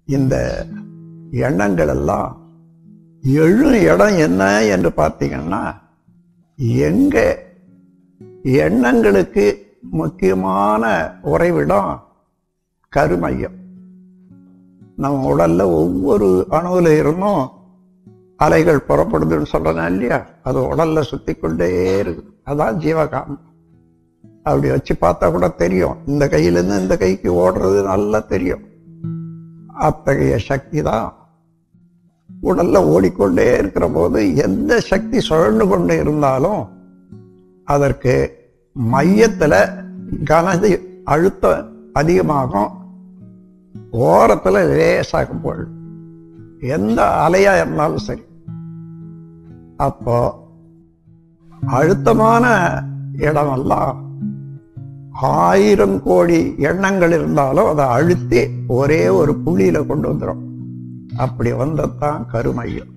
இந்த எண்ணங்கள் எல்லாம் எழும் இடம் என்ன என்று பார்த்தீங்கன்னா எங்க எண்ணங்களுக்கு முக்கியமான உறைவிடம் கருமையம் நம்ம உடல்ல ஒவ்வொரு அணுவில் இருந்தும் அலைகள் புறப்படுதுன்னு சொல்றேன் இல்லையா அது உடல்ல சுத்தி கொண்டே இருக்கு அதான் ஜீவகாந்தம் அப்படி வச்சு பார்த்தா கூட தெரியும் இந்த கையிலேருந்து இந்த கைக்கு ஓடுறது நல்லா தெரியும் அத்தகைய சக்தி தான் உடல்ல ஓடிக்கொண்டே இருக்கிற போது எந்த சக்தி சுழண்டு கொண்டு இருந்தாலும் அதற்கு மையத்துல கனது அழுத்தம் அதிகமாகும் ஓரத்துல லேசாக போயிடும் எந்த அலையா இருந்தாலும் சரி அப்போ அழுத்தமான இடமெல்லாம் ஆயிரம் கோடி எண்ணங்கள் இருந்தாலும் அதை அழுத்தி ஒரே ஒரு புள்ளியில கொண்டு வந்துடும் அப்படி வந்ததுதான் கருமையம்